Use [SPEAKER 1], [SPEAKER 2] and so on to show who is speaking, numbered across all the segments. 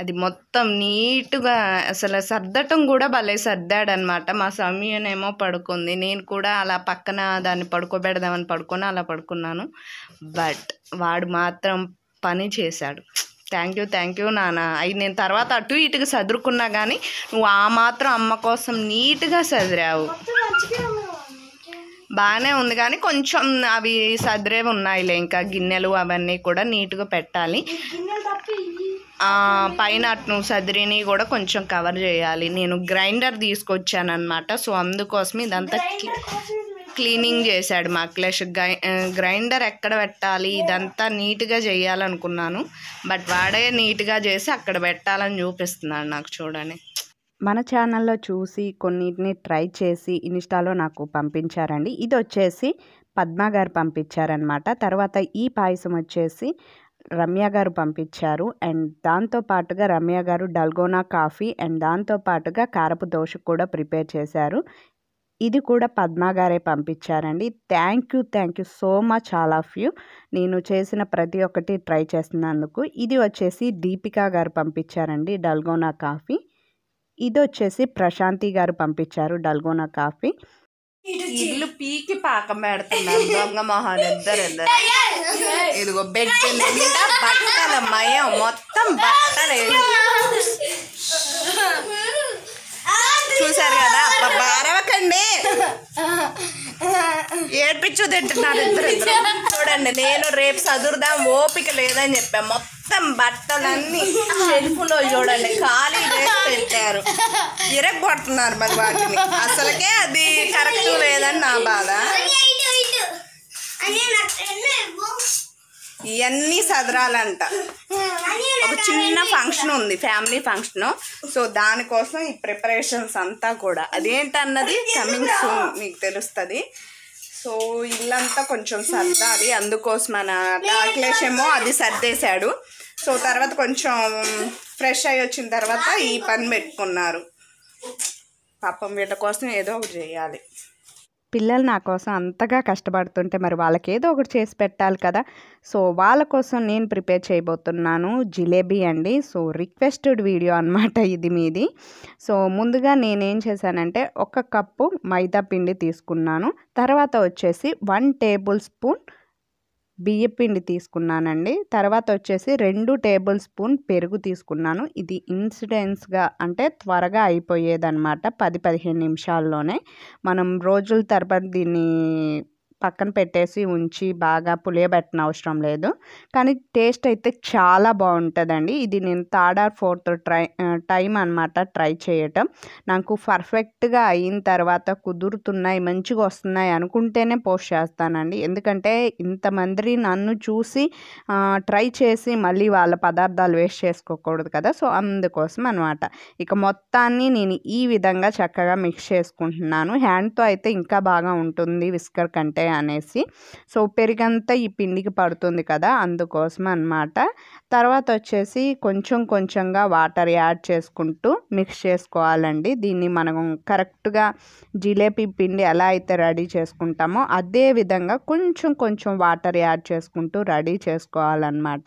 [SPEAKER 1] అది మొత్తం నీట్గా అసలు సర్దటం కూడా భలే సర్దాడనమాట మా సమయనేమో పడుకుంది నేను కూడా అలా పక్కన దాన్ని పడుకోబెడదామని పడుకొని అలా పడుకున్నాను బట్ వాడు మాత్రం పని చేశాడు థ్యాంక్ యూ థ్యాంక్ యూ నాన్న అవి నేను తర్వాత అటు ఇటుగా సదురుకున్నా కానీ నువ్వు ఆ మాత్రం అమ్మ కోసం నీట్గా సదిరావు బాగానే ఉంది కానీ కొంచెం అవి సదిరేవి ఉన్నాయిలే ఇంకా గిన్నెలు అవన్నీ కూడా నీట్గా పెట్టాలి
[SPEAKER 2] గిన్నెలు తప్పి ఇవి
[SPEAKER 1] ఆ, పైన అటు నువ్వు సదిరిని కూడా కొంచెం కవర్ చేయాలి నేను గ్రైండర్ తీసుకొచ్చాను అనమాట సో అందుకోసం ఇదంతా క్లీ-
[SPEAKER 2] కోసం ఇది పెట్టు.
[SPEAKER 1] క్లీనింగ్ చేశాడు మా అఖిలేష్ గ్రై గ్రైండర్ ఎక్కడ పెట్టాలి ఇదంతా నీట్గా చేయాలనుకున్నాను బట్ వాడే నీట్గా చేసి అక్కడ పెట్టాలని చూపిస్తున్నాడు నాకు చూడండి మన ఛానల్లో చూసి కొన్నిటిని ట్రై చేసి ఇన్స్టాలో నాకు పంపించారండి ఇది వచ్చేసి పద్మ గారు పంపించారనమాట తర్వాత ఈ పాయసం వచ్చేసి రమ్య గారు పంపించారు అండ్ దాంతో పాటుగా రమ్య గారు డల్గోనా కాఫీ అండ్ దాంతో పాటుగా కారపు దోశ కూడా ప్రిపేర్ చేశారు ఇది కూడా పద్మ గారే పంపించారండి thank you thank you so much all of you నేను చేసిన ప్రతి ఒక్కటి ట్రై చేస్తున్నందుకు ఇది వచ్చేసి దీపికా గారు పంపించారండి డల్గోనా కాఫీ ఇది వచ్చేసి ప్రశాంతి గారు పంపించారు డల్గోనా కాఫీ ఇల్లు పీకి పాకం పెడుతున్నారు దొంగ మొహాలు ఇద్దరు ఇద్దరు ఇదిగో బెడ్ నిండా బట్టల మయం మొత్తం బట్టలు చూసారు కదా అబ్బబ్బా, అరవకండి ఏడ్పించు తింటున్నారు ఇద్దరు ఇద్దరు. చూడండి నేను రేపు చదువుదాం ఓపిక లేదని చెప్పా మొత్తం బట్టలన్నీ షెల్ఫ్లో చూడండి ఖాళీ చేసి పెట్టారు ఇరగొడుతున్నారు మరి వాటిని అసలుకే అది కరెక్ట్ లేదని నా బాధ ఇవన్నీ సదరాలంట ఒక చిన్న ఫంక్షన్ ఉంది ఫ్యామిలీ ఫంక్షన్ సో దానికోసం ఈ ప్రిపరేషన్స్ అంతా కూడా అదేంటన్నది కమింగ్ సూన్ మీకు తెలుస్తుంది సో ఇల్లంతా కొంచెం సర్దాలి అందుకోసం మన అఖిలేష్ ఏమో అది సర్దేశాడు సో తర్వాత కొంచెం ఫ్రెష్ అయ్యి వచ్చిన తర్వాత ఈ పని పెట్టుకున్నారు పాపం వీళ్ళ కోసం ఏదో ఒకటి చేయాలి పిల్లలు నా కోసం అంతగా కష్టపడుతుంటే మరి వాళ్ళకి ఏదో ఒకటి చేసి పెట్టాలి కదా సో వాళ్ళ కోసం నేను ప్రిపేర్ చేయబోతున్నాను జిలేబీ అండి సో రిక్వెస్టెడ్ వీడియో అనమాట ఇది మీది సో ముందుగా నేనేం చేశానంటే ఒక కప్పు మైదా పిండి తీసుకున్నాను తర్వాత వచ్చేసి వన్ టేబుల్ స్పూన్ బియ్యపిండి తీసుకున్నానండి తర్వాత వచ్చేసి రెండు టేబుల్ స్పూన్ పెరుగు తీసుకున్నాను ఇది ఇన్సిడెన్స్గా అంటే త్వరగా అయిపోయేదన్నమాట పది పదిహేను నిమిషాల్లోనే మనం రోజుల తరబడి దీన్ని పక్కన పెట్టేసి ఉంచి బాగా పులియబెట్టన అవసరం లేదు కానీ టేస్ట్ అయితే చాలా బాగుంటుందండి ఇది నేను third or fourth try time అనమాట ట్రై చేయటం నాకు పర్ఫెక్ట్గా అయిన తర్వాత కుదురుతున్నాయి మంచిగా వస్తున్నాయి అనుకుంటేనే పోస్ట్ చేస్తానండి ఎందుకంటే ఇంతమంది నన్ను చూసి ఆ, ట్రై చేసి మళ్ళీ వాళ్ళ పదార్థాలు వేస్ట్ చేసుకోకూడదు కదా సో అందుకోసం అనమాట ఇక మొత్తాన్ని నేను ఈ విధంగా చక్కగా మిక్స్ చేసుకుంటున్నాను హ్యాండ్తో అయితే ఇంకా బాగా ఉంటుంది విస్కర్ కంటే అనేసి సో పెరిగంతా ఈ పిండికి పడుతుంది కదా అందుకోసం అనమాట తర్వాత వచ్చేసి కొంచెం కొంచెంగా వాటర్ యాడ్ చేసుకుంటూ మిక్స్ చేసుకోవాలండి దీన్ని మనం కరెక్ట్గా జిలేబీ పిండి ఎలా అయితే రెడీ చేసుకుంటామో అదే విధంగా కొంచెం కొంచెం వాటర్ యాడ్ చేసుకుంటూ రెడీ చేసుకోవాలన్నమాట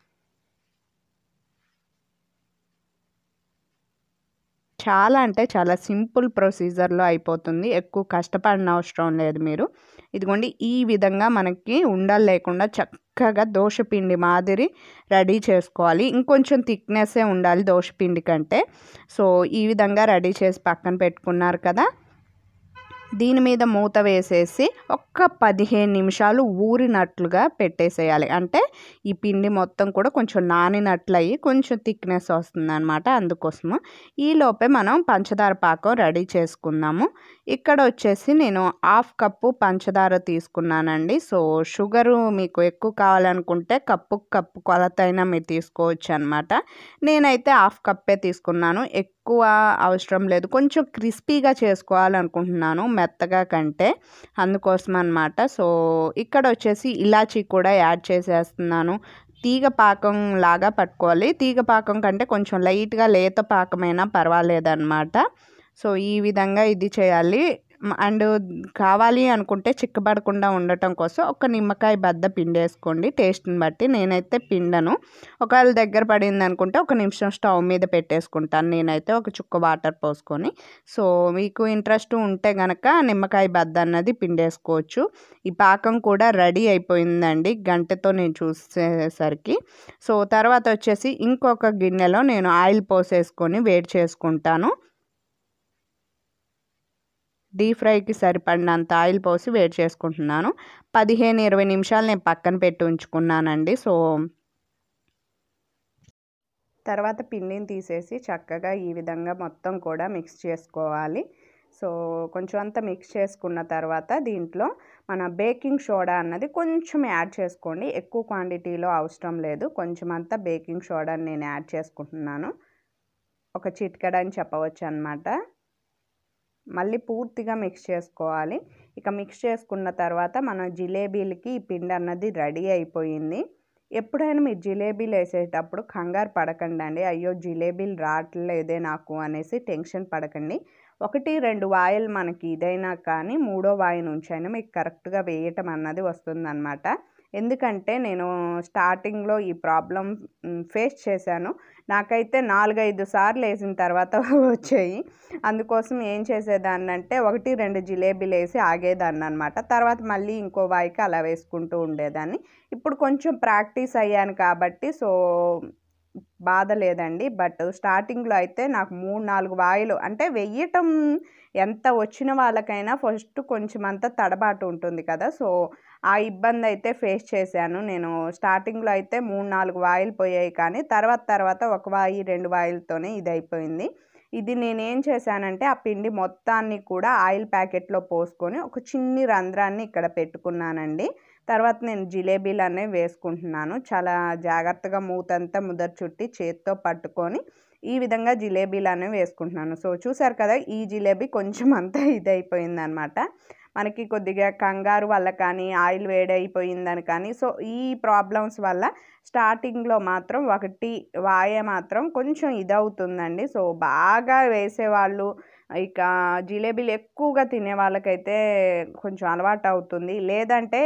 [SPEAKER 1] చాలా అంటే చాలా సింపుల్ ప్రొసీజర్లో అయిపోతుంది ఎక్కువ కష్టపడిన అవసరం లేదు మీరు ఇదిగోండి ఈ విధంగా మనకి ఉండలు లేకుండా చక్కగా దోశపిండి మాదిరి రెడీ చేసుకోవాలి ఇంకొంచెం థిక్నెస్సే ఉండాలి దోశపిండి కంటే సో ఈ విధంగా రెడీ చేసి పక్కన పెట్టుకున్నారు కదా దీని మీద మూత వేసేసి ఒక్క పదిహేను నిమిషాలు ఊరినట్లుగా పెట్టేసేయాలి అంటే ఈ పిండి మొత్తం కూడా కొంచెం నానినట్లు అయ్యి కొంచెం థిక్నెస్ వస్తుంది అనమాట అందుకోసము ఈ లోపే మనం పంచదార పాకం రెడీ చేసుకుందాము ఇక్కడ వచ్చేసి నేను హాఫ్ కప్పు పంచదార తీసుకున్నానండి సో షుగరు మీకు ఎక్కువ కావాలనుకుంటే కప్పు కప్పు కొలత అయినా మీరు తీసుకోవచ్చు అనమాట నేనైతే హాఫ్ కప్పే తీసుకున్నాను ఎక్కువ అవసరం లేదు కొంచెం క్రిస్పీగా చేసుకోవాలనుకుంటున్నాను మెత్తగా కంటే అందుకోసం అనమాట సో ఇక్కడ వచ్చేసి ఇలాచీ కూడా యాడ్ చేసేస్తున్నాను తీగ పాకం లాగా పట్టుకోవాలి తీగ పాకం కంటే కొంచెం లైట్గా లేత పాకమైనా పర్వాలేదన్నమాట సో ఈ విధంగా ఇది చేయాలి అండ్ కావాలి అనుకుంటే చిక్కబడకుండా ఉండటం కోసం ఒక నిమ్మకాయ బద్ద పిండేసుకోండి టేస్ట్ని బట్టి నేనైతే పిండను ఒకవేళ దగ్గర పడింది అనుకుంటే ఒక నిమిషం స్టవ్ మీద పెట్టేసుకుంటాను నేనైతే ఒక చుక్క వాటర్ పోసుకొని సో మీకు ఇంట్రెస్ట్ ఉంటే గనక నిమ్మకాయ బద్ద అన్నది పిండేసుకోవచ్చు ఈ పాకం కూడా రెడీ అయిపోయిందండి గంటతో నేను చూసేసరికి సో తర్వాత వచ్చేసి ఇంకొక గిన్నెలో నేను ఆయిల్ పోసేసుకొని వేడి చేసుకుంటాను డీప్ ఫ్రైకి సరిపడినంత ఆయిల్ పోసి వేడి చేసుకుంటున్నాను పదిహేను ఇరవై నిమిషాలు నేను పక్కన పెట్టి ఉంచుకున్నానండి సో తర్వాత పిండిని తీసేసి చక్కగా ఈ విధంగా మొత్తం కూడా మిక్స్ చేసుకోవాలి సో కొంచెం అంతా మిక్స్ చేసుకున్న తర్వాత దీంట్లో మన బేకింగ్ సోడా అన్నది కొంచెం యాడ్ చేసుకోండి ఎక్కువ క్వాంటిటీలో అవసరం లేదు కొంచెం అంతా బేకింగ్ సోడాని నేను యాడ్ చేసుకుంటున్నాను ఒక చిటికెడ అని చెప్పవచ్చు అనమాట మళ్ళీ పూర్తిగా మిక్స్ చేసుకోవాలి ఇక మిక్స్ చేసుకున్న తర్వాత మన జిలేబీలకి ఈ పిండి అన్నది రెడీ అయిపోయింది ఎప్పుడైనా మీరు జిలేబీలు వేసేటప్పుడు కంగారు పడకండి అండి అయ్యో జిలేబీలు రావట్లేదే నాకు అనేసి టెన్షన్ పడకండి ఒకటి రెండు వాయిల్ మనకి ఇదైనా కానీ మూడో వాయి నుంచి అయినా మీకు కరెక్ట్గా వేయటం అన్నది వస్తుందన్నమాట ఎందుకంటే నేను స్టార్టింగ్లో ఈ ప్రాబ్లం ఫేస్ చేశాను నాకైతే నాలుగైదు సార్లు వేసిన తర్వాత వచ్చాయి అందుకోసం ఏం చేసేదాన్ని అంటే ఒకటి రెండు జిలేబీలు వేసి ఆగేదాన్ని అనమాట తర్వాత మళ్ళీ ఇంకో వాయికి అలా వేసుకుంటూ ఉండేదాన్ని ఇప్పుడు కొంచెం ప్రాక్టీస్ అయ్యాను కాబట్టి సో బాధ లేదండి బట్ స్టార్టింగ్లో అయితే నాకు మూడు నాలుగు వాయిలు అంటే వెయ్యటం ఎంత వచ్చిన వాళ్ళకైనా ఫస్ట్ కొంచెం అంతా తడబాటు ఉంటుంది కదా సో ఆ ఇబ్బంది అయితే ఫేస్ చేశాను నేను స్టార్టింగ్లో అయితే మూడు నాలుగు వాయిలు పోయాయి కానీ తర్వాత తర్వాత ఒక వాయి రెండు వాయిలతోనే ఇది అయిపోయింది ఇది నేనేం చేశానంటే ఆ పిండి మొత్తాన్ని కూడా ఆయిల్ ప్యాకెట్లో పోసుకొని ఒక చిన్ని రంధ్రాన్ని ఇక్కడ పెట్టుకున్నానండి తర్వాత నేను జిలేబీలు అనేవి వేసుకుంటున్నాను చాలా జాగ్రత్తగా మూతంతా ముదర చుట్టి చేత్తో పట్టుకొని ఈ విధంగా జిలేబీలు అనేవి వేసుకుంటున్నాను సో చూసారు కదా ఈ జిలేబీ కొంచెం అంతా ఇది అయిపోయిందనమాట మనకి కొద్దిగా కంగారు వల్ల కానీ ఆయిల్ వేడైపోయిందని కానీ సో ఈ ప్రాబ్లమ్స్ వల్ల స్టార్టింగ్లో మాత్రం ఒకటి వాయ మాత్రం కొంచెం ఇదవుతుందండి సో బాగా వేసేవాళ్ళు ఇక జిలేబీలు ఎక్కువగా తినే వాళ్ళకైతే కొంచెం అలవాటు అవుతుంది లేదంటే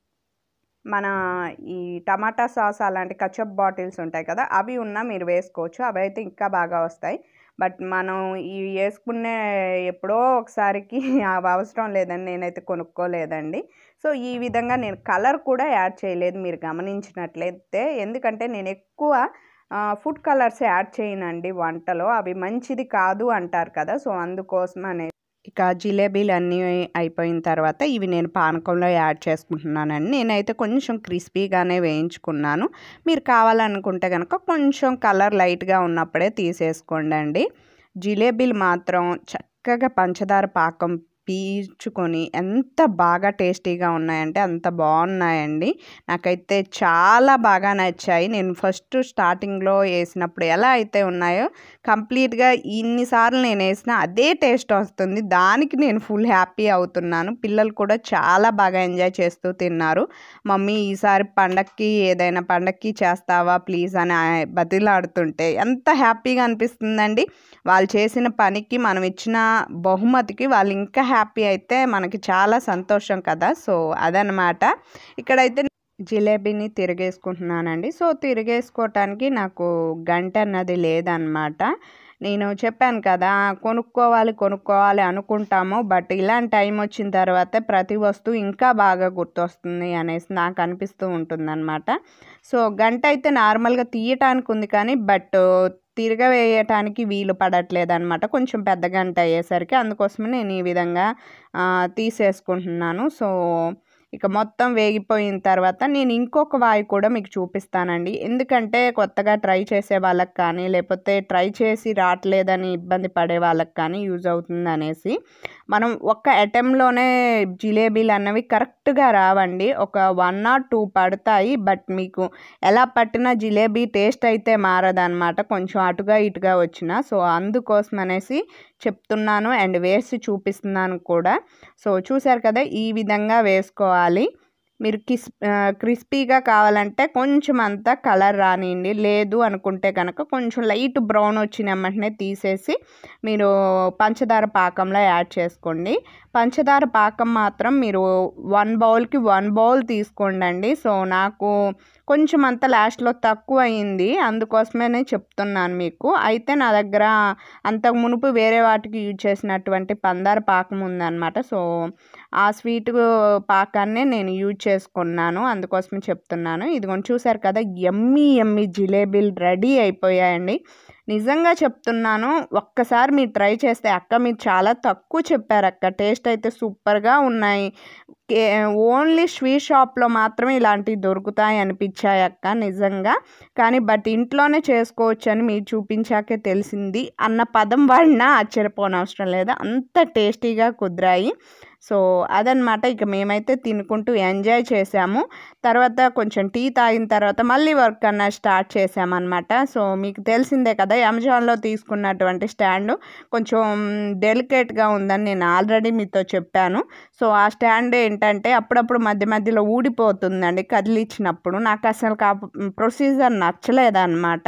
[SPEAKER 1] మన ఈ టమాటా సాస్ అలాంటి కచప్ బాటిల్స్ ఉంటాయి కదా అవి ఉన్నా మీరు వేసుకోవచ్చు అవి అయితే ఇంకా బాగా వస్తాయి బట్ మనం ఈ వేసుకునే ఎప్పుడో ఒకసారికి అవి అవసరం లేదండి నేనైతే కొనుక్కోలేదండి సో ఈ విధంగా నేను కలర్ కూడా యాడ్ చేయలేదు మీరు గమనించినట్లయితే ఎందుకంటే నేను ఎక్కువ ఫుడ్ కలర్స్ యాడ్ చేయనండి వంటలో అవి మంచిది కాదు అంటారు కదా సో అందుకోసం అనే ఇక జిలేబీలు అన్నీ అయిపోయిన తర్వాత ఇవి నేను పానకంలో యాడ్ చేసుకుంటున్నానండి నేనైతే కొంచెం క్రిస్పీగానే వేయించుకున్నాను మీరు కావాలనుకుంటే కనుక కొంచెం కలర్ లైట్గా ఉన్నప్పుడే తీసేసుకోండి అండి జిలేబీలు మాత్రం చక్కగా పంచదార పాకం పీల్చుకొని ఎంత బాగా టేస్టీగా ఉన్నాయంటే అంత బాగున్నాయండి నాకైతే చాలా బాగా నచ్చాయి నేను ఫస్ట్ స్టార్టింగ్లో వేసినప్పుడు ఎలా అయితే ఉన్నాయో కంప్లీట్గా ఇన్నిసార్లు నేను వేసిన అదే టేస్ట్ వస్తుంది దానికి నేను ఫుల్ హ్యాపీ అవుతున్నాను పిల్లలు కూడా చాలా బాగా ఎంజాయ్ చేస్తూ తిన్నారు మమ్మీ ఈసారి పండక్కి ఏదైనా పండక్కి చేస్తావా ప్లీజ్ అని బతిలాడుతుంటే ఎంత హ్యాపీగా అనిపిస్తుందండి వాళ్ళు చేసిన పనికి మనం ఇచ్చిన బహుమతికి వాళ్ళు ఇంకా హ్యాపీ అయితే మనకి చాలా సంతోషం కదా సో అదనమాట ఇక్కడైతే జిలేబీని తిరిగేసుకుంటున్నానండి సో తిరిగేసుకోవటానికి నాకు గంట అన్నది లేదనమాట నేను చెప్పాను కదా కొనుక్కోవాలి కొనుక్కోవాలి అనుకుంటాము బట్ ఇలాంటి టైం వచ్చిన తర్వాత ప్రతి వస్తువు ఇంకా బాగా గుర్తొస్తుంది అనేసి నాకు అనిపిస్తూ ఉంటుందన్నమాట సో గంట అయితే నార్మల్గా తీయటానికి ఉంది కానీ బట్ తిరగవేయటానికి వీలు పడట్లేదు అనమాట కొంచెం పెద్ద గంట అయ్యేసరికి అందుకోసమే నేను ఈ విధంగా తీసేసుకుంటున్నాను సో ఇక మొత్తం వేగిపోయిన తర్వాత నేను ఇంకొక వాయి కూడా మీకు చూపిస్తానండి ఎందుకంటే కొత్తగా ట్రై చేసే వాళ్ళకి కానీ లేకపోతే ట్రై చేసి రావట్లేదని ఇబ్బంది పడే వాళ్ళకి కానీ యూజ్ అవుతుంది అనేసి మనం ఒక్క అటెంప్ట్లోనే జిలేబీలు అన్నవి కరెక్ట్గా రావండి ఒక వన్ ఆర్ టూ పడతాయి బట్ మీకు ఎలా పట్టినా జిలేబీ టేస్ట్ అయితే మారదనమాట కొంచెం అటుగా ఇటుగా వచ్చిన సో అందుకోసం అనేసి చెప్తున్నాను అండ్ వేసి చూపిస్తున్నాను కూడా సో చూసారు కదా ఈ విధంగా వేసుకోవాలి మీరు కిస్ క్రిస్పీగా కావాలంటే కొంచెం అంతా కలర్ రానియండి లేదు అనుకుంటే కనుక కొంచెం లైట్ బ్రౌన్ వచ్చిన వెంటనే తీసేసి మీరు పంచదార పాకంలో యాడ్ చేసుకోండి పంచదార పాకం మాత్రం మీరు వన్ బౌల్కి వన్ బౌల్ తీసుకోండి సో నాకు కొంచెం అంత లాస్ట్లో తక్కువ అయింది అందుకోసమే చెప్తున్నాను మీకు అయితే నా దగ్గర అంతకు మునుపు వేరే వాటికి యూజ్ చేసినటువంటి పందార పాకం ఉందన్నమాట సో ఆ స్వీట్ పాకాన్నే నేను యూజ్ చేసుకున్నాను అందుకోసమే చెప్తున్నాను ఇదిగోండి చూసారు కదా ఎమ్మి ఎమ్మి జిలేబీలు రెడీ అయిపోయాయండి నిజంగా చెప్తున్నాను ఒక్కసారి మీరు ట్రై చేస్తే అక్క మీరు చాలా తక్కువ చెప్పారు అక్క టేస్ట్ అయితే సూపర్గా ఉన్నాయి కే- ఓన్లీ స్వీట్ షాప్లో మాత్రమే ఇలాంటివి దొరుకుతాయి అనిపించాయి అక్క నిజంగా కానీ బట్ ఇంట్లోనే చేసుకోవచ్చు అని మీరు చూపించాకే తెలిసింది అన్న పదం వాడినా ఆశ్చర్యపోనవసరం లేదు అంత టేస్టీగా కుదిరాయి సో అదనమాట ఇక మేమైతే తినుకుంటూ ఎంజాయ్ చేసాము తర్వాత కొంచెం టీ తాగిన తర్వాత మళ్ళీ వర్క్ అన్న స్టార్ట్ చేసామన్నమాట సో మీకు తెలిసిందే కదా అమెజాన్లో తీసుకున్నటువంటి స్టాండ్ కొంచెం డెలికేట్గా ఉందని నేను ఆల్రెడీ మీతో చెప్పాను సో ఆ స్టాండ్ ఏంటంటే అప్పుడప్పుడు మధ్య మధ్యలో ఊడిపోతుందండి కదిలిచ్చినప్పుడు నాకు అసలు కా ప్రొసీజర్ నచ్చలేదన్నమాట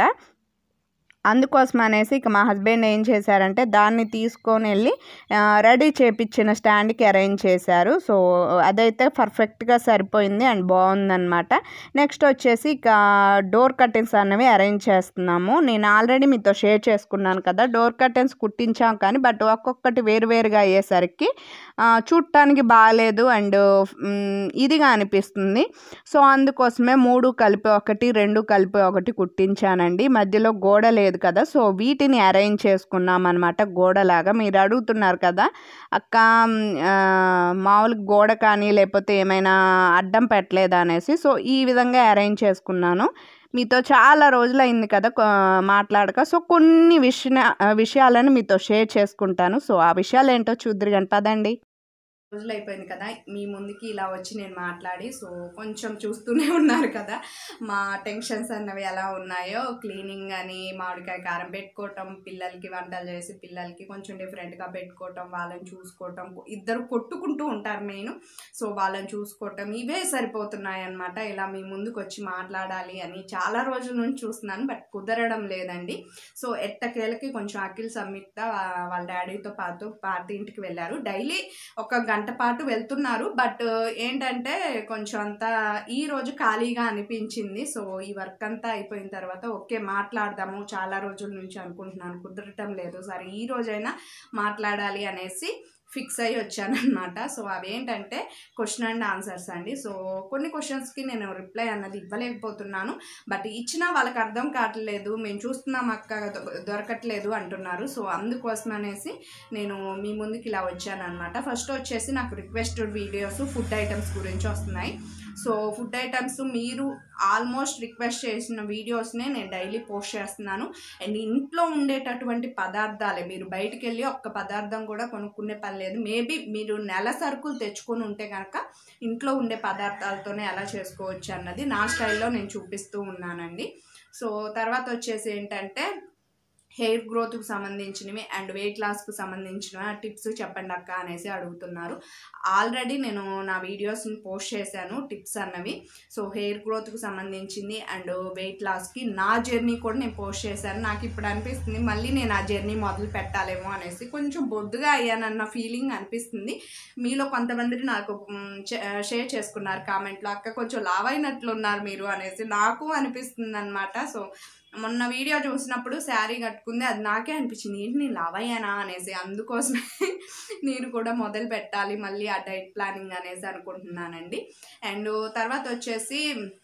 [SPEAKER 1] అందుకోసం అనేసి ఇక మా హస్బెండ్ ఏం చేశారంటే దాన్ని తీసుకొని వెళ్ళి ఆ, రెడీ చేపించిన స్టాండ్కి అరేంజ్ చేశారు సో అదైతే పర్ఫెక్ట్గా సరిపోయింది అండ్ బాగుందన్నమాట నెక్స్ట్ వచ్చేసి ఇక డోర్ కర్టెన్స్ అనేవి అరేంజ్ చేస్తున్నాము నేను ఆల్రెడీ మీతో షేర్ చేసుకున్నాను కదా డోర్ కర్టెన్స్ కుట్టించాం కానీ బట్ ఒక్కొక్కటి వేరువేరుగా అయ్యేసరికి ఆ, చూడటానికి బాగాలేదు అండ్ మ్, ఇదిగా అనిపిస్తుంది సో అందుకోసమే మూడు కలిపి ఒకటి రెండు కలిపి ఒకటి కుట్టించానండి మధ్యలో గోడ లేదు కదా సో వీటిని అరేంజ్ చేసుకున్నాం అనమాట గోడలాగా మీరు అడుగుతున్నారు కదా అక్క మ్, ఆ, మామూలు గోడ కానీ లేకపోతే ఏమైనా అడ్డం పెట్టలేదా అనేసి సో ఈ విధంగా అరేంజ్ చేసుకున్నాను మీతో చాలా రోజులైంది కదా కొ- మాట్లాడక సో కొన్ని విషయ విషయాలను మీతో షేర్ చేసుకుంటాను సో ఆ విషయాలు ఏంటో చూద్దరు కానీ పదండి రోజులు అయిపోయింది కదా మీ ముందుకి ఇలా వచ్చి నేను మాట్లాడి సో కొంచెం చూస్తూనే ఉన్నారు కదా మా టెన్షన్స్ అన్నవి ఎలా ఉన్నాయో క్లీనింగ్ అని మామిడికాయ కారం పెట్టుకోవటం పిల్లలకి వంటలు చేసి పిల్లలకి కొంచెం డిఫరెంట్గా పెట్టుకోవటం వాళ్ళని చూసుకోవటం ఇద్దరు కొట్టుకుంటూ ఉంటారు మెయిన్ సో వాళ్ళని చూసుకోవటం ఇవే సరిపోతున్నాయి అనమాట ఇలా మీ ముందుకు వచ్చి మాట్లాడాలి అని చాలా రోజుల నుంచి చూస్తున్నాను బట్ కుదరడం లేదండి సో ఎట్టకేలకి కొంచెం అఖిల్ సంయుక్త వా- వాళ్ళ డాడీతో పాటు పార్టీ ఇంటికి వెళ్ళారు డైలీ ఒక గంట పాటు వెళ్తున్నారు బట్ ఏంటంటే కొంచెం అంతా ఈ రోజు ఖాళీగా అనిపించింది సో ఈ వర్క్ అంతా అయిపోయిన తర్వాత ఓకే మాట్లాడదాము చాలా రోజుల నుంచి అనుకుంటున్నాను కుదరటం లేదు సరే ఈ రోజైనా మాట్లాడాలి అనేసి ఫిక్స్ అయ్యి వచ్చానమాట సో అవేంటంటే క్వశ్చన్ అండ్ ఆన్సర్స్ అండి సో కొన్ని క్వశ్చన్స్కి నేను రిప్లై అన్నది ఇవ్వలేకపోతున్నాను బట్ ఇచ్చినా వాళ్ళకి అర్థం కావట్లేదు మేము చూస్తున్నాం అక్క దొ- దొరకట్లేదు అంటున్నారు సో అందుకోసం అనేసి నేను మీ ముందుకి ఇలా వచ్చాను అనమాట ఫస్ట్ వచ్చేసి నాకు రిక్వెస్టెడ్ వీడియోస్ ఫుడ్ ఐటమ్స్ గురించి వస్తున్నాయి సో ఫుడ్ ఐటమ్స్ మీరు ఆల్మోస్ట్ రిక్వెస్ట్ చేసిన వీడియోస్నే నేను డైలీ పోస్ట్ చేస్తున్నాను అండ్ ఇంట్లో ఉండేటటువంటి పదార్థాలే మీరు బయటికి వెళ్ళి ఒక్క పదార్థం కూడా కొనుక్కునే పని లేదు మేబీ మీరు నెల సరుకులు తెచ్చుకొని ఉంటే కనుక ఇంట్లో ఉండే పదార్థాలతోనే ఎలా చేసుకోవచ్చు అన్నది నా స్టైల్లో నేను చూపిస్తూ ఉన్నానండి సో తర్వాత వచ్చేసి ఏంటంటే హెయిర్ గ్రోత్కి సంబంధించినవి అండ్ వెయిట్ లాస్కి సంబంధించిన టిప్స్ చెప్పండి అక్క అనేసి అడుగుతున్నారు ఆల్రెడీ నేను నా వీడియోస్ని పోస్ట్ చేశాను టిప్స్ అన్నవి సో హెయిర్ గ్రోత్కి సంబంధించింది అండ్ వెయిట్ లాస్కి నా జర్నీ కూడా నేను పోస్ట్ చేశాను నాకు ఇప్పుడు అనిపిస్తుంది మళ్ళీ నేను ఆ జర్నీ మొదలు పెట్టాలేమో అనేసి కొంచెం బొద్దుగా అయ్యానన్న ఫీలింగ్ అనిపిస్తుంది మీలో కొంతమంది నాకు మ్, చే- షేర్ చేసుకున్నారు కామెంట్లో అక్క కొంచెం లావ్ అయినట్లున్నారు మీరు అనేసి నాకు అనిపిస్తుంది అనమాట సో మొన్న వీడియో చూసినప్పుడు శారీ కట్టుకుంది అది నాకే అనిపించింది ఏంటి నేను లావ్ అయ్యానా అనేసి అందుకోసమే నేను కూడా మొదలు పెట్టాలి మళ్ళీ ఆ డైట్ ప్లానింగ్ అనేసి అనుకుంటున్నానండి అండ్ తర్వాత వచ్చేసి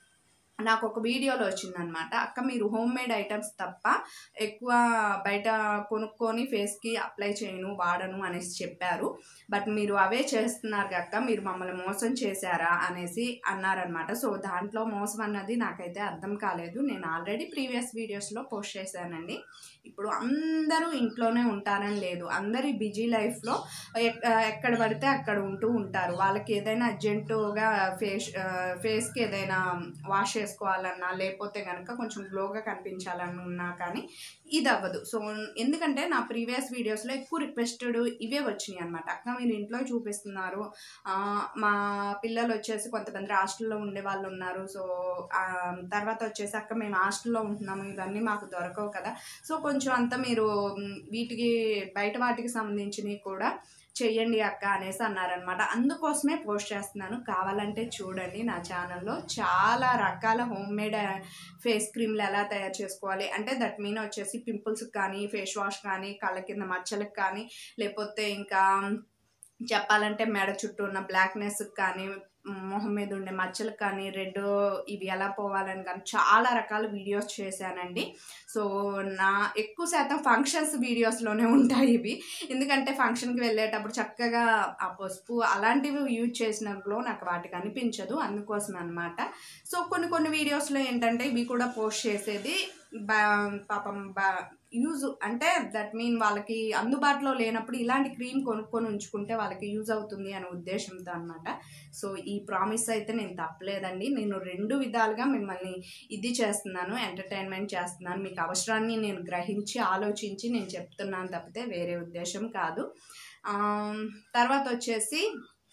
[SPEAKER 1] నాకు ఒక వీడియోలో వచ్చిందనమాట అక్క మీరు హోమ్ మేడ్ ఐటమ్స్ తప్ప ఎక్కువ బయట కొనుక్కొని ఫేస్కి అప్లై చేయను వాడను అనేసి చెప్పారు బట్ మీరు అవే చేస్తున్నారు కక్క మీరు మమ్మల్ని మోసం చేశారా అనేసి అన్నారనమాట సో దాంట్లో మోసం అన్నది నాకైతే అర్థం కాలేదు నేను ఆల్రెడీ ప్రీవియస్ వీడియోస్లో పోస్ట్ చేశానండి ఇప్పుడు అందరూ ఇంట్లోనే ఉంటారని లేదు అందరి బిజీ లైఫ్లో ఎక్- ఎక్కడ పడితే అక్కడ ఉంటూ ఉంటారు వాళ్ళకి ఏదైనా అర్జెంటుగా ఫేస్ ఫేస్కి ఏదైనా వాష్ చేసుకోవాలన్నా లేకపోతే కనుక కొంచెం గ్లోగా కనిపించాలన్నా కానీ ఇది అవ్వదు సో ఎందుకంటే నా ప్రీవియస్ వీడియోస్లో ఎక్కువ రిక్వెస్టెడ్ ఇవే వచ్చినాయి అనమాట అక్క మీరు ఇంట్లో చూపిస్తున్నారు ఆ, మా పిల్లలు వచ్చేసి కొంతమంది హాస్టల్లో ఉండే వాళ్ళు ఉన్నారు సో ఆ, తర్వాత వచ్చేసి అక్క మేము హాస్టల్లో ఉంటున్నాము ఇవన్నీ మాకు దొరకవు కదా సో కొంచెం అంతా మీరు మ్, వీటికి బయట వాటికి సంబంధించినవి కూడా చెయ్యండి అక్క అనేసి అన్నారనమాట అందుకోసమే పోస్ట్ చేస్తున్నాను కావాలంటే చూడండి నా ఛానల్లో చాలా రకాల హోమ్ మేడ్ ఫేస్ క్రీమ్లు ఎలా తయారు చేసుకోవాలి అంటే దట్ మీన్ వచ్చేసి పింపుల్స్కి కానీ ఫేస్ వాష్ కానీ కళ్ళ కింద మచ్చలకు కానీ లేకపోతే ఇంకా చెప్పాలంటే మెడ చుట్టూ ఉన్న బ్లాక్నెస్కి కానీ మ్, మొహం మీద ఉండే మచ్చలకు కానీ రెడ్ ఇవి ఎలా పోవాలని కానీ చాలా రకాల వీడియోస్ చేశానండి సో నా ఎక్కువ శాతం ఫంక్షన్స్ వీడియోస్లోనే ఉంటాయి ఇవి ఎందుకంటే ఫంక్షన్కి వెళ్ళేటప్పుడు చక్కగా ఆ పసుపు అలాంటివి యూజ్ చేసిన గ్లో నాకు వాటికి అనిపించదు అందుకోసం అనమాట సో కొన్ని కొన్ని వీడియోస్లో ఏంటంటే ఇవి కూడా పోస్ట్ చేసేది బా పాపం బా యూజ్ అంటే దట్ మీన్ వాళ్ళకి అందుబాటులో లేనప్పుడు ఇలాంటి క్రీమ్ కొనుక్కొని ఉంచుకుంటే వాళ్ళకి యూజ్ అవుతుంది అనే ఉద్దేశంతో అనమాట సో ఈ ప్రామిస్ అయితే నేను తప్పలేదండి నేను రెండు విధాలుగా మిమ్మల్ని ఇది చేస్తున్నాను ఎంటర్టైన్మెంట్ చేస్తున్నాను మీకు అవసరాన్ని నేను గ్రహించి ఆలోచించి నేను చెప్తున్నాను తప్పితే వేరే ఉద్దేశం కాదు ఆమ్, తర్వాత వచ్చేసి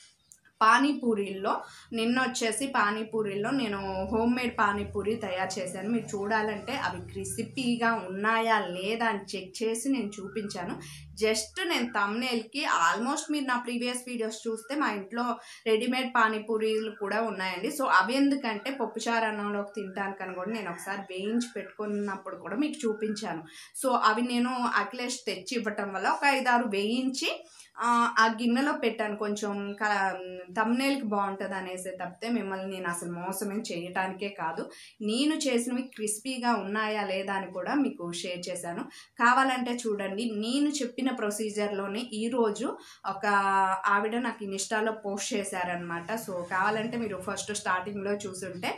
[SPEAKER 1] పానీపూరీల్లో నిన్న వచ్చేసి పానీపూరీల్లో నేను హోమ్ మేడ్ పానీపూరి తయారు చేశాను మీరు చూడాలంటే అవి క్రిస్పీగా ఉన్నాయా లేదా అని చెక్ చేసి నేను చూపించాను జస్ట్ నేను తమ్నేల్కి ఆల్మోస్ట్ మీరు నా ప్రీవియస్ వీడియోస్ చూస్తే మా ఇంట్లో రెడీమేడ్ పానీపూరీలు కూడా ఉన్నాయండి సో అవి ఎందుకంటే పప్పుచారు అన్నంలోకి తినడానికి కూడా నేను ఒకసారి వేయించి పెట్టుకున్నప్పుడు కూడా మీకు చూపించాను సో అవి నేను అఖిలేష్ తెచ్చి ఇవ్వటం వల్ల ఒక ఐదారు వేయించి ఆ, ఆ గిన్నెలో పెట్టాను కొంచెం తమ్నేల్కి బాగుంటుంది అనేసి తప్పితే మిమ్మల్ని నేను అసలు మోసమేం చేయటానికే కాదు నేను చేసినవి క్రిస్పీగా ఉన్నాయా లేదా అని కూడా మీకు షేర్ చేశాను కావాలంటే చూడండి నేను చెప్పిన ప్రొసీజర్లోనే ఈరోజు ఒక ఆవిడ నాకు ఇన్స్టాలో పోస్ట్ చేశారనమాట సో కావాలంటే మీరు ఫస్ట్ స్టార్టింగ్లో చూసుంటే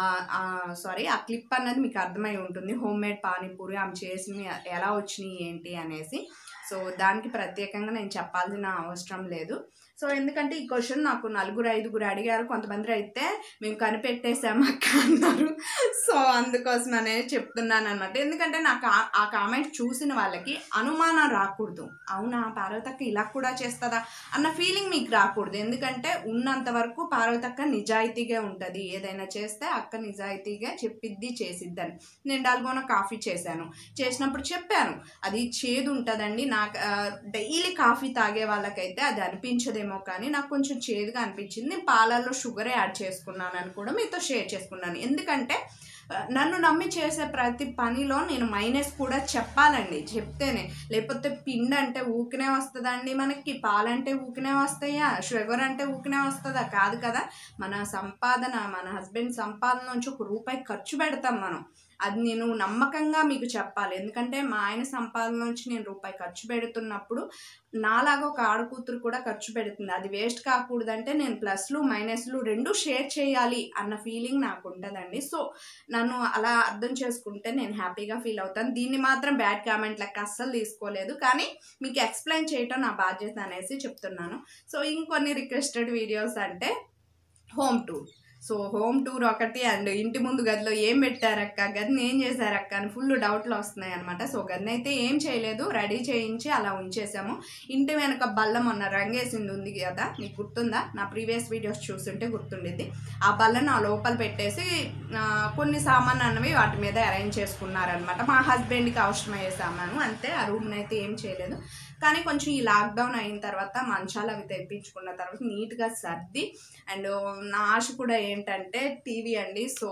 [SPEAKER 1] సారీ ఆ క్లిప్ అన్నది మీకు అర్థమై ఉంటుంది హోమ్ మేడ్ పానీపూరి ఆమె చేసినవి ఎలా వచ్చినాయి ఏంటి అనేసి సో దానికి ప్రత్యేకంగా నేను చెప్పాల్సిన అవసరం లేదు సో ఎందుకంటే ఈ క్వశ్చన్ నాకు నలుగురు ఐదుగురు అడిగారు కొంతమంది అయితే మేము కనిపెట్టేసాము అక్క అన్నారు సో అందుకోసం అనేది చెప్తున్నాను అనమాట ఎందుకంటే నాకు ఆ- ఆ కామెంట్ చూసిన వాళ్ళకి అనుమానం రాకూడదు అవునా పార్వతక్క ఇలా కూడా చేస్తుందా అన్న ఫీలింగ్ మీకు రాకూడదు ఎందుకంటే ఉన్నంత వరకు పార్వతక్క నిజాయితీగా ఉంటుంది ఏదైనా చేస్తే అక్క నిజాయితీగా చెప్పిద్ది చేసిద్దని నేను డాల్గోన కాఫీ చేశాను చేసినప్పుడు చెప్పాను అది చేదు ఉంటుందండి నాకు డైలీ కాఫీ తాగే వాళ్ళకైతే అది అనిపించదేమో కానీ నాకు కొంచెం చేదుగా అనిపించింది నేను పాలల్లో షుగరే యాడ్ చేసుకున్నాను అని కూడా మీతో షేర్ చేసుకున్నాను ఎందుకంటే ఆ, నన్ను నమ్మి చేసే ప్రతి పనిలో నేను మైనస్ కూడా చెప్పాలండి చెప్తేనే లేకపోతే పిండి అంటే ఊకినే వస్తుందండి మనకి పాలంటే ఊకినే వస్తాయా షుగర్ అంటే ఊకినే వస్తుందా కాదు కదా మన సంపాదన మన హస్బెండ్ సంపాదన నుంచి ఒక రూపాయి ఖర్చు పెడతాం మనం అది నేను నమ్మకంగా మీకు చెప్పాలి ఎందుకంటే మా ఆయన సంపాదన నుంచి నేను రూపాయి ఖర్చు పెడుతున్నప్పుడు నాలాగా ఒక ఆడకూతురు కూడా ఖర్చు పెడుతుంది అది వేస్ట్ కాకూడదంటే నేను ప్లస్లు మైనస్లు రెండు షేర్ చేయాలి అన్న ఫీలింగ్ నాకు ఉంటుందండి సో నన్ను అలా అర్థం చేసుకుంటే నేను హ్యాపీగా ఫీల్ అవుతాను దీన్ని మాత్రం బ్యాడ్ కామెంట్ లెక్క అస్సలు తీసుకోలేదు కానీ మీకు ఎక్స్ప్లెయిన్ చేయటం నా బాధ్యత అనేసి చెప్తున్నాను సో ఇంకొన్ని రిక్వెస్టెడ్ వీడియోస్ అంటే home tour so home tour ఒకటి అండ్ ఇంటి ముందు గదిలో ఏం పెట్టారక్క గదిని ఏం చేశారక్క అని ఫుల్ డౌట్లు వస్తున్నాయి అనమాట సో గదిని అయితే ఏం చేయలేదు రెడీ చేయించి అలా ఉంచేసాము ఇంటి వెనక బల్ల మొన్న రంగేసింది ఉంది కదా మీకు గుర్తుందా నా ప్రీవియస్ వీడియోస్ చూస్తుంటే గుర్తుండిద్ది ఆ బల్లను ఆ లోపల పెట్టేసి ఆ, కొన్ని సామాన్ అన్నవి వాటి మీద అరేంజ్ చేసుకున్నారనమాట మా హస్బెండ్కి అవసరమయ్యే సామాను అంతే ఆ రూమ్ని అయితే ఏం చేయలేదు కానీ కొంచెం ఈ లాక్డౌన్ అయిన తర్వాత మంచాలు అవి తెప్పించుకున్న తర్వాత నీట్గా సర్ది అండ్ నా ఆశ కూడా ఏంటంటే టీవీ అండి సో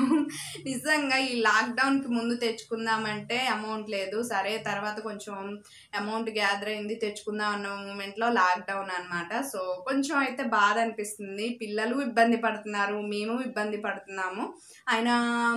[SPEAKER 1] నిజంగా ఈ లాక్డౌన్కి ముందు తెచ్చుకుందామంటే అమౌంట్ లేదు సరే తర్వాత కొంచెం అమౌంట్ గ్యాదర్ అయింది తెచ్చుకుందాం అన్న మూమెంట్లో లాక్డౌన్ అనమాట సో కొంచెం అయితే బాధ అనిపిస్తుంది పిల్లలు ఇబ్బంది పడుతున్నారు మేము ఇబ్బంది పడుతున్నాము ఆయన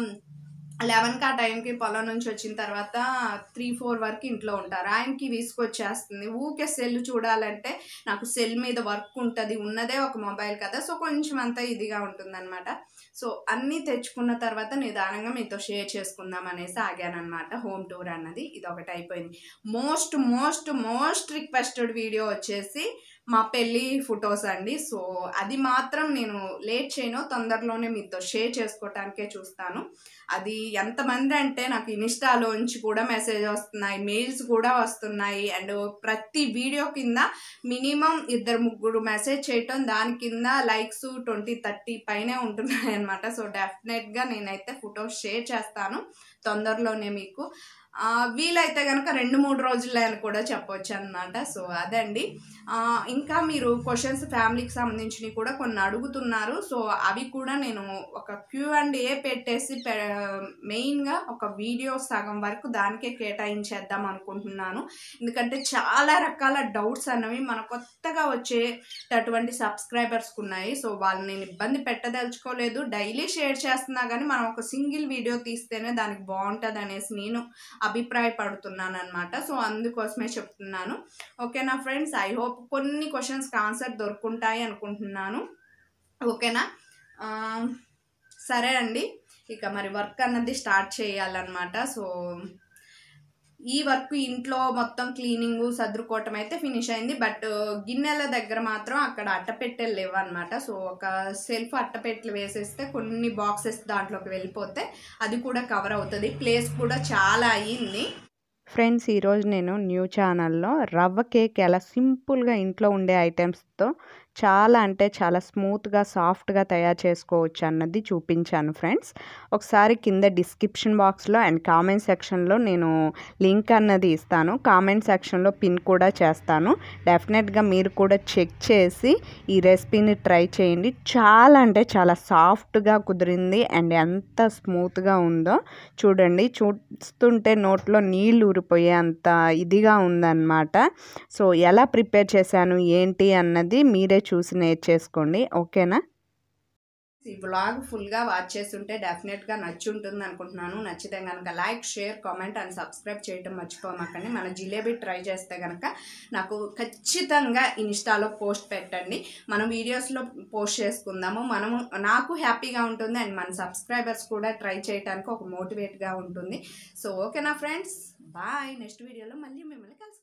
[SPEAKER 1] లెవెన్కి ఆ టైంకి పొలం నుంచి వచ్చిన తర్వాత త్రీ ఫోర్ వరకు ఇంట్లో ఉంటారు ఆయనకి విసుకొచ్చేస్తుంది ఊకే సెల్ చూడాలంటే నాకు సెల్ మీద వర్క్ ఉంటుంది ఉన్నదే ఒక మొబైల్ కదా సో కొంచెం అంతా ఇదిగా ఉంటుందన్నమాట సో అన్నీ తెచ్చుకున్న తర్వాత నిదానంగా మీతో షేర్ చేసుకుందాం అనేసి ఆగానమాట హోమ్ టూర్ అన్నది ఇది ఒకటి అయిపోయింది most most most requested video వచ్చేసి మా పెళ్ళి ఫొటోస్ అండి సో అది మాత్రం నేను లేట్ చేయను తొందరలోనే మీతో షేర్ చేసుకోవటానికే చూస్తాను అది ఎంతమంది అంటే నాకు ఇన్స్టాలోంచి కూడా మెసేజ్ వస్తున్నాయి మెయిల్స్ కూడా వస్తున్నాయి అండ్ ప్రతి వీడియో కింద మినిమం ఇద్దరు ముగ్గురు మెసేజ్ చేయటం దాని కింద లైక్స్ ట్వంటీ థర్టీ పైనే ఉంటున్నాయి అనమాట సో డెఫినెట్గా నేనైతే ఫొటోస్ షేర్ చేస్తాను తొందరలోనే మీకు ఆ, వీలైతే కనుక రెండు మూడు రోజులే అని కూడా చెప్పొచ్చు అనమాట సో అదండి ఆ, ఇంకా మీరు క్వశ్చన్స్ ఫ్యామిలీకి సంబంధించినవి కూడా కొన్ని అడుగుతున్నారు సో అవి కూడా నేను ఒక క్యూ అండ్ ఏ పెట్టేసి పె- మెయిన్గా ఒక వీడియో సగం వరకు దానికే కేటాయించేద్దాం అనుకుంటున్నాను ఎందుకంటే చాలా రకాల డౌట్స్ అన్నవి మన కొత్తగా వచ్చేటటువంటి సబ్స్క్రైబర్స్కి ఉన్నాయి సో వాళ్ళని నేను ఇబ్బంది పెట్టదలుచుకోలేదు డైలీ షేర్ చేస్తున్నా కానీ మనం ఒక సింగిల్ వీడియో తీస్తేనే దానికి బాగుంటుంది అనేసి నేను అభిప్రాయపడుతున్నాను అనమాట సో అందుకోసమే చెప్తున్నాను ఓకేనా ఫ్రెండ్స్ ఐ హోప్ కొన్ని క్వశ్చన్స్కి ఆన్సర్ దొరుకుంటాయి అనుకుంటున్నాను ఓకేనా ఆ, సరే అండి ఇక మరి వర్క్ అన్నది స్టార్ట్ చేయాలన్నమాట సో ఈ వర్క్ ఇంట్లో మొత్తం క్లీనింగ్ సర్దుకోవటం అయితే ఫినిష్ అయింది బట్ గిన్నెల దగ్గర మాత్రం అక్కడ అట్టపెట్టెలు లేవు అనమాట సో ఒక సెల్ఫ్ అట్టపెట్టెలు వేసేస్తే కొన్ని బాక్సెస్ దాంట్లోకి వెళ్ళిపోతే అది కూడా కవర్ అవుతుంది ప్లేస్ కూడా చాలా అయ్యింది
[SPEAKER 3] ఫ్రెండ్స్ ఈరోజు నేను న్యూ ఛానల్లో రవ్వ కేక్ ఎలా సింపుల్గా ఇంట్లో ఉండే ఐటమ్స్తో చాలా అంటే చాలా స్మూత్గా సాఫ్ట్గా తయారు చేసుకోవచ్చు అన్నది చూపించాను ఫ్రెండ్స్ ఒకసారి కింద డిస్క్రిప్షన్ బాక్స్లో అండ్ కామెంట్ సెక్షన్లో నేను లింక్ అన్నది ఇస్తాను కామెంట్ సెక్షన్లో పిన్ కూడా చేస్తాను డెఫినెట్గా మీరు కూడా చెక్ చేసి ఈ రెసిపీని ట్రై చేయండి చాలా అంటే చాలా సాఫ్ట్గా కుదిరింది అండ్ ఎంత స్మూత్గా ఉందో చూడండి చూస్తుంటే నోట్లో నీళ్ళు ఊరిపోయే అంత ఇదిగా ఉందన్నమాట సో ఎలా ప్రిపేర్ చేశాను ఏంటి అన్నది మీరే చూసి నేర్చేసుకోండి ఓకేనా
[SPEAKER 1] ఈ బ్లాగ్ ఫుల్గా వాచ్ చేస్తుంటే డెఫినెట్గా నచ్చి ఉంటుంది అనుకుంటున్నాను నచ్చితే కనుక like share comment and subscribe చేయటం మర్చిపోమాకండి మన జిలేబీ ట్రై చేస్తే కనుక నాకు ఖచ్చితంగా ఇన్స్టాలో పోస్ట్ పెట్టండి మనం వీడియోస్లో పోస్ట్ చేసుకుందాము మనము నాకు హ్యాపీగా ఉంటుంది అండ్ మన సబ్స్క్రైబర్స్ కూడా ట్రై చేయడానికి ఒక మోటివేట్గా ఉంటుంది సో ఓకేనా ఫ్రెండ్స్ బాయ్ నెక్స్ట్ వీడియోలో మళ్ళీ మిమ్మల్ని కలిసి